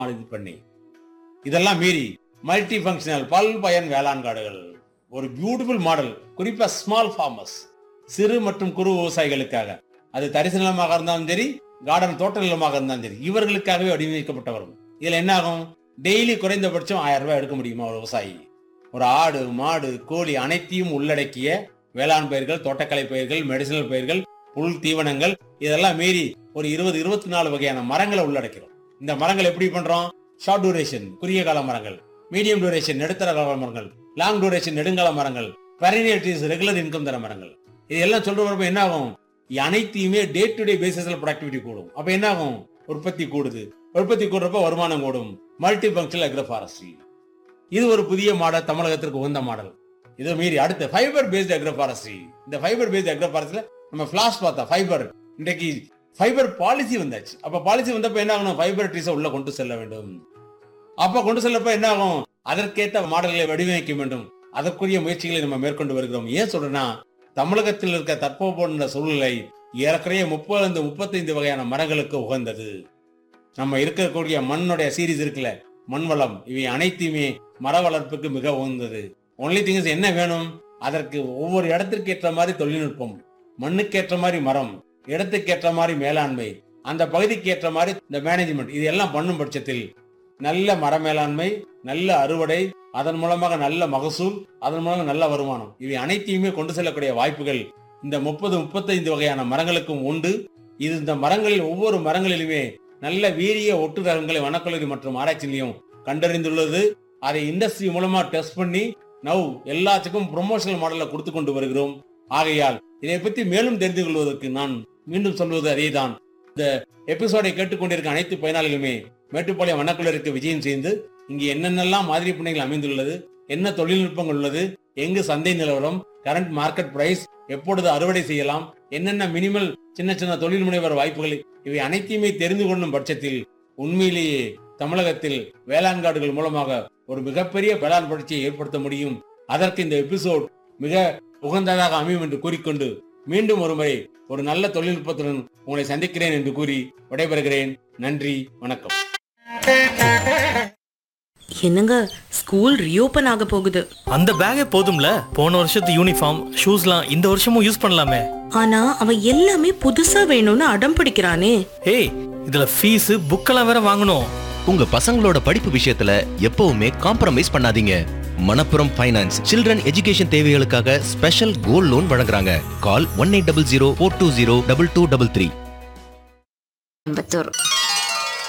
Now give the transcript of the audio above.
இது பண்ணி இதெல்லாம் மீறி மல்டி ஃபங்க்ஷனல் பல்பயன் வேளாண் காடுகள் ஒரு பியூட்டிஃபுல் மாடல் குறிப்பா ஸ்மால் ஃபார்மர்ஸ் சிறு மற்றும் குறு விவசாயிகளுக்காக அது தரிசு நிலமாக இருந்தாலும் சரி கார்டன் தோட்ட நிலமாக இருந்தாலும் சரி இவர்களுக்காகவே வடிவமைக்கப்பட்ட வரும் இதுல என்ன ஆகும் டெய்லி குறைந்தபட்சம் ஆயிரம் ரூபாய் எடுக்க முடியுமா ஒரு விவசாயி ஒரு ஆடு மாடு கோழி அனைத்தையும் உள்ளடக்கிய வேளாண் பயிர்கள் தோட்டக்கலை பயிர்கள் மெடிசினல் பயிர்கள் புல் தீவனங்கள் இதெல்லாம் மீறி ஒரு இருபது இருபத்தி நாலு வகையான மரங்களை உள்ளடக்கிறோம் இந்த மரங்கள் எப்படி பண்றோம் ஷார்ட் டூரேஷன் குறுகிய கால மரங்கள் மீடியம் டூரேஷன் நடுத்தர கால மரங்கள் லாங் டூரேஷன் நெடுங்கால மரங்கள் பெரினியல் ட்ரீஸ் ரெகுலர் இன்கம் தர மரங்கள் இது எல்லாம் சொல்ற வரப்ப என்ன ஆகும் இது அனைத்தையுமே டே டு டே பேசிஸ்ல ப்ரொடக்டிவிட்டி கூடும் அப்ப என்ன ஆகும் உற்பத்தி கூடுது உற்பத்தி கூடுறப்ப வருமானம் கூடும் மல்டி ஃபங்க்ஷனல் அக்ரோ ஃபாரஸ்ட்ரி இது ஒரு புதிய மாடல் தமிழகத்திற்கு உகந்த மாடல் இதை மீறி அடுத்து ஃபைபர் பேஸ்ட் அக்ரோ ஃபாரஸ்ட்ரி இந்த ஃபைபர் பேஸ்ட் அக்ரோ ஃபாரஸ்ட்ல நம்ம ஃபிளாஷ் பார்த்தா ஃபைபர் இன்றைக்கு ஃபைபர் பாலிசி வந்தாச்சு அப்ப பாலிசி வந்தப்ப என்ன ஆகணும் ஃபைபர் ட்ரீஸை உள்ள கொண்டு செல்ல வேண்டும் அப்ப கொண்டு செல்லப்ப என்ன ஆகும் அதற்கேற்ற மாடல்களை வடிவமைக்க வேண்டும் அதற்குரிய முயற்சிகளை நம்ம மேற்கொண்டு வருகிறோம் ஏன் சொல்றேன்னா தமிழகத்தில் இருக்க தற்போதைய சூழ்நிலை ஏறக்குறைய முப்பது முப்பத்தைந்து வகையான மரங்களுக்கு உகந்தது நம்ம இருக்கக்கூடிய மண்ணுடைய சீரீஸ் இருக்குல்ல மண் வளம் இவை அனைத்தையுமே மர வளர்ப்புக்கு மிக உகந்தது ஒன்லி திங்ஸ் என்ன வேணும் அதற்கு ஒவ்வொரு இடத்திற்கு ஏற்ற மாதிரி தொழில்நுட்பம் மண்ணுக்கு ஏற்ற மாதிரி மரம் இடத்துக்கு ஏற்ற மாதிரி மேலாண்மை அந்த பகுதிக்கு ஏற்ற மாதிரி இந்த மேனேஜ்மெண்ட் இது எல்லாம் பண்ணும் பட்சத்தில் நல்ல மர மேலாண்மை நல்ல அறுவடை அதன் மூலமாக நல்ல மகசூல் அதன் மூலமாக நல்ல வருமானம் இவை அனைத்தையுமே கொண்டு செல்லக்கூடிய வாய்ப்புகள் இந்த முப்பது முப்பத்தைந்து வகையான மரங்களுக்கும் உண்டு இது இந்த மரங்களில் ஒவ்வொரு மரங்களிலுமே நல்ல வீரிய ஒட்டு ரகங்களை வனக்கல்லூரி மற்றும் ஆராய்ச்சி நிலையம் கண்டறிந்துள்ளது அதை இண்டஸ்ட்ரி மூலமா டெஸ்ட் பண்ணி நவ் எல்லாத்துக்கும் ப்ரொமோஷனல் மாடல்ல கொடுத்து கொண்டு வருகிறோம் ஆகையால் இதை பற்றி மேலும் தெரிந்து கொள்வதற்கு நான் மீண்டும் சொல்வது அதேதான் இந்த எபிசோடை கேட்டுக்கொண்டிருக்க அனைத்து பயனாளிகளுமே மேட்டுப்பாளையம் வனக்குள்ளருக்கு விஜயம் செய்து இங்கு என்னென்னலாம் மாதிரி பண்ணைகள் அமைந்துள்ளது என்ன தொழில்நுட்பங்கள் உள்ளது எங்கு சந்தை நிலவரம் கரண்ட் மார்க்கெட் பிரைஸ் எப்பொழுது அறுவடை செய்யலாம் என்னென்ன மினிமல் சின்ன சின்ன தொழில் முனைவர் வாய்ப்புகள் இவை அனைத்தையுமே தெரிந்து கொள்ளும் பட்சத்தில் உண்மையிலேயே தமிழகத்தில் வேளாண் காடுகள் மூலமாக ஒரு மிகப்பெரிய வேளாண் புரட்சியை ஏற்படுத்த முடியும் அதற்கு இந்த எபிசோட் மிக உகந்ததாக அமையும் என்று கூறிக்கொண்டு மீண்டும் ஒருமுறை ஒரு நல்ல தொழில்நுட்பத்துடன் உங்களை சந்திக்கிறேன் என்று கூறி விடைபெறுகிறேன் நன்றி வணக்கம் என்னங்க ஸ்கூல் ரீஓபன் ஆக போகுது அந்த பேக்கே போதும்ல போன வருஷத்து யூனிஃபார்ம் ஷூஸ்லாம் இந்த வருஷமும் யூஸ் பண்ணலாமே ஆனா அவன் எல்லாமே புதுசா வேணும்னு அடம் பிடிக்கிறானே ஏய் இதுல ஃபீஸ் புக்கெல்லாம் வேற வாங்கணும் உங்க பசங்களோட படிப்பு விஷயத்துல எப்பவுமே காம்ப்ரமைஸ் பண்ணாதீங்க மணப்புரம் ஃபைனான்ஸ் சில்ட்ரன் எஜுகேஷன் தேவைகளுக்காக ஸ்பெஷல் கோல்ட் லோன் வழங்குறாங்க call one eight double zero four two zero double two double three Coimbatore